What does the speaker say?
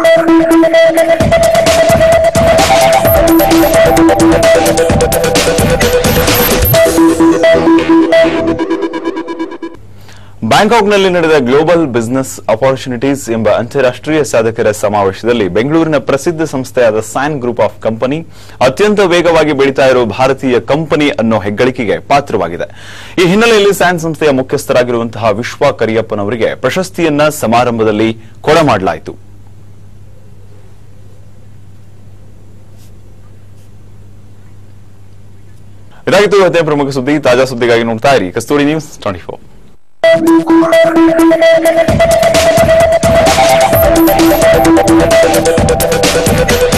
ಬ್ಯಾಂಕಾಕ್ನಲ್ಲಿ ನಡೆದ global business opportunities ಎಂಬ ಅಂತಾರಾಷ್ಟ್ರೀಯ ಸಾಧಕರ ಸಮಾವೇಶದಲ್ಲಿ ಬೆಂಗಳೂರಿನ ಪ್ರಸಿದ್ಧ ಸಂಸ್ಥೆಯಾದ ಸ್ಯಾನ್ ಗ್ರೂಪ್ ಆಫ್ ಕಂಪನಿ ಅತ್ಯಂತ ವೇಗವಾಗಿ ಬೆಳೀತಾ ಇರೋ ಭಾರತೀಯ ಕಂಪನಿ ಅನ್ನೋ ಹೆಗ್ಗಳಿಕೆಗೆ ಪಾತ್ರವಾಗಿದೆ ಈ ಹಿನ್ನೆಲೆಯಲ್ಲಿ ಸ್ಯಾನ್ ಸಂಸ್ಥೆಯ ಮುಖ್ಯಸ್ಥರಾಗಿರುವಂತಹ ವಿಶ್ವ ಕರಿಯಪ್ಪನವರಿಗೆ ಪ್ರಶಸ್ತಿಯನ್ನ ಸಮಾರಂಭದಲ್ಲಿ ಕೊಡಮಾಡಲಾಯಿತು ಇದಾಗಿತ್ತು ಇವತ್ತಿನ ಪ್ರಮುಖ ಸುದ್ದಿ ತಾಜಾ ಸುದ್ದಿಗಾಗಿ ನೋಡ್ತಾ ಇರಿ Kasthuri news twenty four Thank you.